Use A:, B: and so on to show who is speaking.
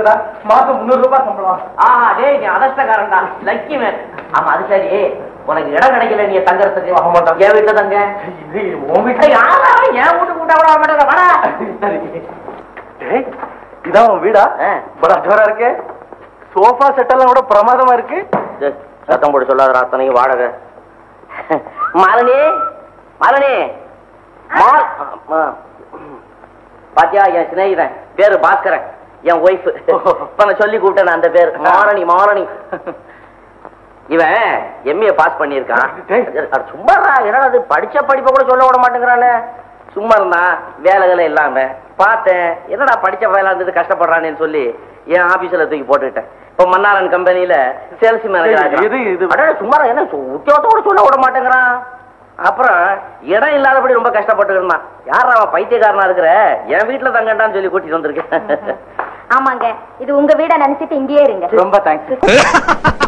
A: இருக்குல்ல மாசம் முந்நூறு ரூபாய் சம்பளம்
B: ஆஹா டேய் நீ அதஷ்டக்காரன்டா லக்கி மேன் ஆமா அது சரி உனக்கு இடம் கிடைக்கல நீ தங்கறதுக்கு
A: ஆமாண்டா.
B: என் வீட்டுல தங்க
A: இது உன் வீட்டுல
B: ஏய், யாரா என் வீட்டுக்கு கூட்டா கூட மாட்டேங்க வாடா
A: சரி. டேய், இதான் உன் வீடா
B: ஆ.
A: படா ஜோரா இருக்கு சோஃபா செட் எல்லாம் கூட பிரமாதமா இருக்கு
B: டேய், சத்தம் போட்டு சொல்லாத அத்தனைக்கு வாடகை மாலினி மாலினி மால் ஆ. பாத்தியா என் சிநேகிதன் பேரு பாஸ்கரன் என் ஒய்ஃப் இப்ப நான் சொல்லி கூப்பிட்டேன் அந்த பேர் மாரணி மாரணி இவன் எம்ஏ பாஸ் பண்ணியிருக்கான்
A: டேய்.
B: அட சும்மா என்னடா அது படிச்ச படிப்பை கூட சொல்ல விட மாட்டேங்கிறானே சும்மா இருந்தான் வேலைகளை இல்லாம பார்த்தேன் என்னடா படிச்ச வேலை இருந்தது கஷ்டப்படுறானேன்னு சொல்லி என் ஆபீஸ்ல தூக்கி போட்டுக்கிட்டேன் இப்ப மன்னாரன் கம்பெனில சேல்ஸ்
A: டேய், இது, இது.
B: மேனேஜர் சும்மா என்ன சு- உத்தியோகத்தோட சொல்ல விட மாட்டேங்கிறான் அப்புறம் இடம் இல்லாதபடி ரொம்ப கஷ்டப்பட்டு இருந்தான் யார் அவன் பைத்தியக்காரனா இருக்கிற என் வீட்டுல தங்கண்டான்னு சொல்லி கூட்டிட்டு வந்திருக்கேன்
C: ஆமாங்க இது உங்க வீட நினைச்சிட்டு இங்கேயே இருங்க
A: ரொம்ப தேங்க்ஸ்